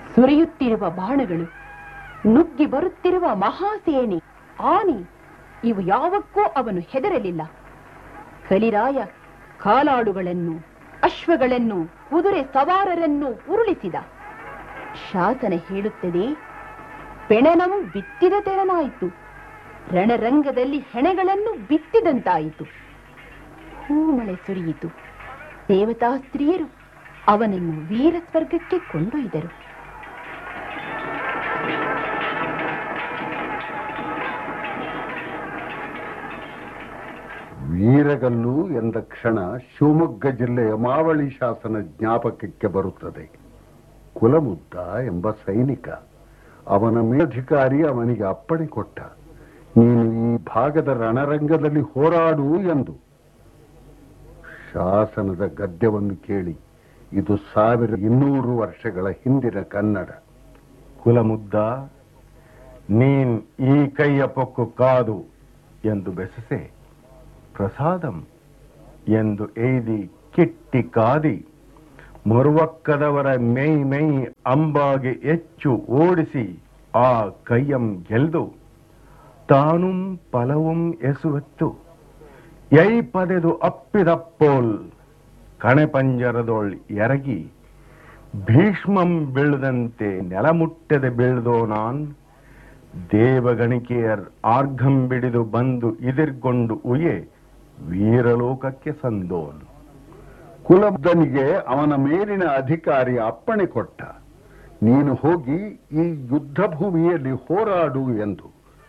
ಸುರಿಯುತ್ತಿರುವ ಬಾಣಗಳು ನುಗ್ಗಿ ಬರುತ್ತಿರುವ ಮಹಾಸೇನೆ ಆನೆ ಇವು ಯಾವಕ್ಕೂ ಅವನು ಹೆದರಲಿಲ್ಲ ಕಲಿರಾಯ ಕಾಲಾಡುಗಳನ್ನು ಅಶ್ವಗಳನ್ನು ಕುದುರೆ ಸವಾರರನ್ನು ಉರುಳಿಸಿದ ಶಾಸನ ಹೇಳುತ್ತದೆ ಪೆಣನಂ ಬಿತ್ತಿದ ತೆರನಾಯಿತು ರಣರಂಗದಲ್ಲಿ ಹೆಣೆಗಳನ್ನು ಬಿತ್ತಿದಂತಾಯಿತು ಹೂಮಳೆ ಸುರಿಯಿತು ದೇವತಾ ಸ್ತ್ರೀಯರು ಅವನನ್ನು ವೀರ ಸ್ವರ್ಗಕ್ಕೆ ಕೊಂಡೊಯ್ದರು ವೀರಗಲ್ಲು ಎಂದ ಕ್ಷಣ ಶಿವಮೊಗ್ಗ ಜಿಲ್ಲೆಯ ಮಾವಳಿ ಶಾಸನ ಜ್ಞಾಪಕಕ್ಕೆ ಬರುತ್ತದೆ ಕುಲಮುದ್ದ ಎಂಬ ಸೈನಿಕ ಅವನ ಮೇಲಧಿಕಾರಿ ಅವನಿಗೆ ಅಪ್ಪಣೆ ಕೊಟ್ಟ ನೀನು ಈ ಭಾಗದ ರಣರಂಗದಲ್ಲಿ ಹೋರಾಡು ಎಂದು ಶಾಸನದ ಗದ್ಯವನ್ನು ಕೇಳಿ ಇದು ಸಾವಿರ ಇನ್ನೂರು ವರ್ಷಗಳ ಹಿಂದಿನ ಕನ್ನಡ ಕುಲಮುದ್ದ ನೀನ್ ಈ ಕೈಯ ಪೊಕ್ಕು ಕಾದು ಎಂದು ಬೆಸಸೆ ಪ್ರಸಾದಂ ಎಂದು ಏದಿ ಕಿಟ್ಟಿ ಕಾದಿ ಮರುವಕ್ಕದವರ ಮೈ ಮೈ ಅಂಬಾಗೆ ಹೆಚ್ಚು ಓಡಿಸಿ ಆ ಕೈಯಂ ಗೆಲ್ದು ತಾನುಂ ಫಲവും ಎಸುವತ್ತು ಯೈ ಪದೆದು ಅಪ್ಪಿದಪ್ಪೋಲ್ ಕಣೆಪಂಜರದೊಳ್ ಎರಗಿ ಭೀಷ್ಮಂ ಬೀಳದಂತೆ ನೆಲಮುಟ್ಟದೆ ಬೀಳ್ದೋ ನಾನ್ ದೇವಗಣಿಕೆಯರ್ ಆರ್ಘಂ ಬಿಡಿದು ಬಂದು ಇದಿರ್ಕೊಂಡು ಉಯೆ ವೀರಲೋಕಕ್ಕೆ ಸಂದೋನ್ ಕುಲಬುದ್ಧನಿಗೆ ಅವನ ಮೇಲಿನ ಅಧಿಕಾರಿ ಅಪ್ಪಣೆ ಕೊಟ್ಟ ನೀನು ಹೋಗಿ ಈ ಯುದ್ಧ ಭೂಮಿಯಲ್ಲಿ ಹೋರಾಡು ಎಂದು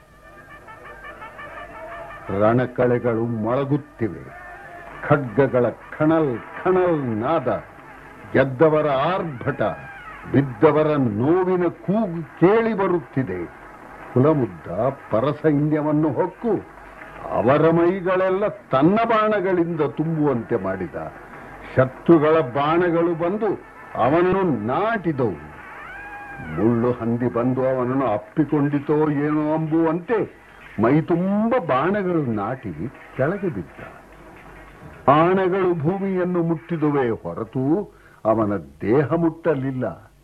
ರಣಕಳೆಗಳು ಮೊಳಗುತ್ತಿವೆ ಖಡ್ಗಗಳ ಖಣಲ್ ಖಣಲ್ ನಾದ ಗೆದ್ದವರ ಆರ್ಭಟ ಬಿದ್ದವರ ನೋವಿನ ಕೂಗು ಕೇಳಿ ಬರುತ್ತಿದೆ ಕುಲಮುದ್ದ ಪರಸೈನ್ಯವನ್ನು ಹೊಕ್ಕು ಅವರ ಮೈಗಳೆಲ್ಲ ತನ್ನ ಬಾಣಗಳಿಂದ ತುಂಬುವಂತೆ ಮಾಡಿದ ಶತ್ರುಗಳ ಬಾಣಗಳು ಬಂದು ಅವನನ್ನು ನಾಟಿದವು ಮುಳ್ಳು ಹಂದಿ ಬಂದು ಅವನನ್ನು ಅಪ್ಪಿಕೊಂಡಿತೋ ಏನೋ ಅಂಬುವಂತೆ ಮೈ ತುಂಬ ಬಾಣಗಳು ನಾಟಿ ಕೆಳಗೆ ಬಿದ್ದ ಬಾಣಗಳು ಭೂಮಿಯನ್ನು ಮುಟ್ಟಿದುವೆ ಹೊರತು ಅವನ ದೇಹ ಮುಟ್ಟಲಿಲ್ಲ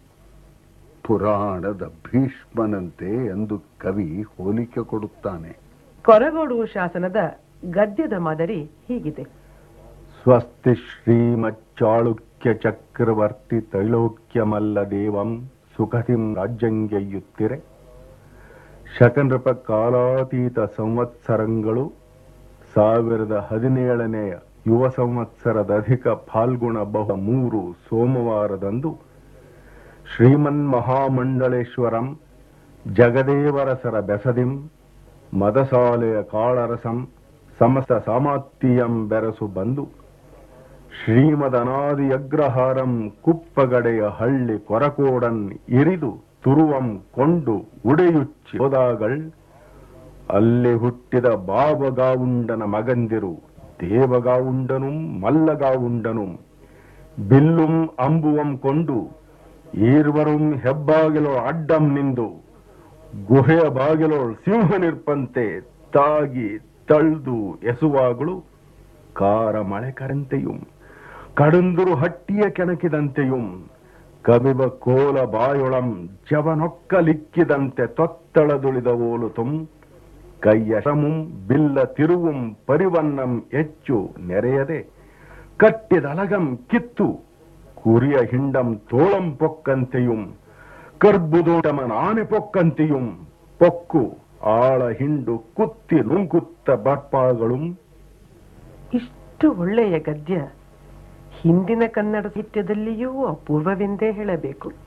ಪುರಾಣದ ಭೀಷ್ಮನಂತೆ ಎಂದು ಕವಿ ಹೋಲಿಕೆ ಕೊಡುತ್ತಾನೆ ಕೊರಗೋಡು ಶಾಸನದ ಗದ್ಯದ ಮಾದರಿ ಹೀಗಿದೆ ಸ್ವಸ್ತಿ ಶ್ರೀಮಚ್ಚಾಳುಕ್ಯ ಚಕ್ರವರ್ತಿ ತೈಲೋಕ್ಯಮಲ್ಲ ದೇವಂ ಸುಖತಿಂ ರಾಜ್ಯಂಗೆಯ್ಯುತ್ತಿರೆ ಶಕನೃಪ ಕಾಲಾತೀತ ಸಂವತ್ಸರಗಳು ಸಾವಿರದ ಹದಿನೇಳನೆಯ ಯುವ ಸಂವತ್ಸರದ ಅಧಿಕ ಫಾಲ್ಗುಣ ಬಹು ಮೂರು ಸೋಮವಾರದಂದು ಶ್ರೀಮನ್ ಮಹಾಮಂಡಳೇಶ್ವರಂ ಜಗದೇವರಸರ ಬೆಸದಿಂ ಮದಸಾಲೆಯ ಕಾಳರಸಂ ಸಮಸ್ತ ಸಾಮಾತ್ಯಂ ಬೆರಸು ಬಂದು ಶ್ರೀಮದನಾದಿ ಅಗ್ರಹಾರಂ ಕುಪ್ಪಗಡೆಯ ಹಳ್ಳಿ ಕೊರಕೋಡನ್ ಇರಿದು ತುರುವಂ ಕೊಂಡು ಉಡೆಯುಚ್ಚಿ ಹೋದಾಗಳ್ ಅಲ್ಲಿ ಹುಟ್ಟಿದ ಬಾಬಗಾವುಂಡನ ಮಗಂದಿರು ದೇವಗಾವುಂಡನುಂ ಮಲ್ಲಗಾವುಂಡನುಂ ಬಿಲ್ಲುಂ ಅಂಬುವಂ ಕೊಂಡು ಈರ್ವರುಂ ಹೆಬ್ಬಾಗಿಲೋ ಅಡ್ಡಂ ನಿಂದು ಗುಹೆಯ ಬಾಗಿಲೋಳ್ ಸಿಂಹ ನಿರ್ಪಂತೆ ತಾಗಿ ತಳ್ದು ಎಸುವಾಗಳು ಕಾರ ಮಳೆ ಕರಂತೆಯುಂ ಕಡುಂದುರು ಹಟ್ಟಿಯ ಕೆಣಕಿದಂತೆಯುಂ ಕವಿಬ ಕೋಲ ಬಾಯೊಳಂ ಜವನೊಕ್ಕಲಿಕ್ಕಿದಂತೆ ತೊತ್ತಳದುಳಿದ ಓಲುತುಂ ಕೈಯ ಶ್ರಮುಂ ಬಿಲ್ಲ ತಿರುವುಂ ಪರಿವನ್ನಂ ಹೆಚ್ಚು ನೆರೆಯದೆ ಕಟ್ಟಿದಲಗಂ ಕಿತ್ತು ಕುರಿಯ ಹಿಂಡಂ ತೋಳಂ ಪೊಕ್ಕಂತೆಯುಂ ಕರ್ಬುದೋಟಮನ ಆನೆ ಪೊಕ್ಕಂತೆಯುಂ ಪೊಕ್ಕು ಆಳ ಹಿಂಡು ಕುತ್ತಿ ನುಂಕುತ್ತ ಬರ್ಪಾಗಳು ಇಷ್ಟು ಒಳ್ಳೆಯ ಗದ್ಯ ಹಿಂದಿನ ಕನ್ನಡ ಸಾಹಿತ್ಯದಲ್ಲಿಯೂ ಅಪೂರ್ವವೆಂದೇ ಹೇಳಬೇಕು